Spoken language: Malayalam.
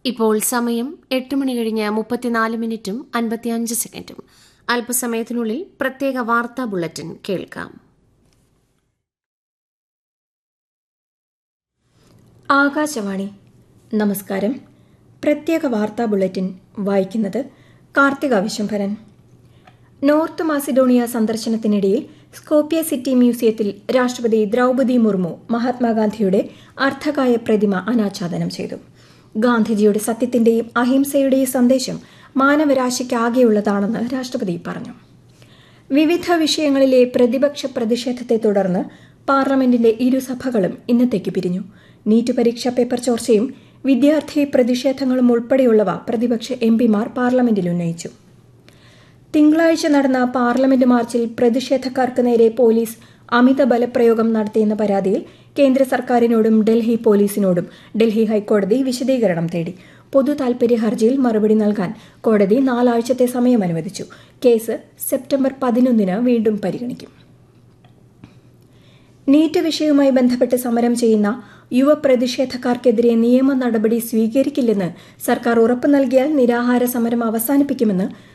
ഇപ്പോൾ സമയം എട്ട് മണി കഴിഞ്ഞ് മുപ്പത്തിനാല് മിനിറ്റും അൻപത്തിയഞ്ച് സെക്കൻഡും അല്പസമയത്തിനുള്ളിൽ പ്രത്യേക വാർത്താ ബുള്ളറ്റിൻ കേൾക്കാം ആകാശവാണി നമസ്കാരം പ്രത്യേക വാർത്താ ബുള്ളറ്റിൻ വായിക്കുന്നത് കാർത്തിക വിശംഭരൻ നോർത്ത് മാസിഡോണിയ സന്ദർശനത്തിനിടയിൽ സ്കോപ്പിയ സിറ്റി മ്യൂസിയത്തിൽ രാഷ്ട്രപതി ദ്രൗപദി മുർമു മഹാത്മാഗാന്ധിയുടെ അർദ്ധകായ പ്രതിമ അനാച്ഛാദനം ചെയ്തു ഗാന്ധിജിയുടെ സത്യത്തിന്റെയും അഹിംസയുടെയും സന്ദേശം മാനവരാശിക്കാകെയുള്ളതാണെന്ന് രാഷ്ട്രപതി പറഞ്ഞു വിവിധ വിഷയങ്ങളിലെ പ്രതിപക്ഷ പ്രതിഷേധത്തെ തുടർന്ന് പാർലമെന്റിന്റെ ഇരുസഭകളും ഇന്നത്തേക്ക് പിരിഞ്ഞു നീറ്റ് പരീക്ഷാ പേപ്പർ ചോർച്ചയും വിദ്യാർത്ഥി പ്രതിഷേധങ്ങളും ഉൾപ്പെടെയുള്ളവ പ്രതിപക്ഷ എംപിമാർ പാർലമെന്റിൽ ഉന്നയിച്ചു തിങ്കളാഴ്ച നടന്ന പാർലമെന്റ് മാർച്ചിൽ പ്രതിഷേധക്കാർക്ക് നേരെ പോലീസ് അമിത ബലപ്രയോഗം നടത്തിയെന്ന പരാതിയിൽ കേന്ദ്ര സർക്കാരിനോടും ഡൽഹി പോലീസിനോടും ഡൽഹി ഹൈക്കോടതി വിശദീകരണം തേടി പൊതു താൽപര്യ ഹർജിയിൽ മറുപടി നൽകാൻ കോടതി നാലാഴ്ചത്തെ സമയം അനുവദിച്ചു കേസ് സെപ്റ്റംബർ പതിനൊന്നിന് വീണ്ടും പരിഗണിക്കും നീറ്റ് വിഷയവുമായി ബന്ധപ്പെട്ട് സമരം ചെയ്യുന്ന യുവ പ്രതിഷേധക്കാർക്കെതിരെ നിയമ നടപടി സ്വീകരിക്കില്ലെന്ന് സർക്കാർ ഉറപ്പു നൽകിയാൽ നിരാഹാര സമരം അവസാനിപ്പിക്കുമെന്ന്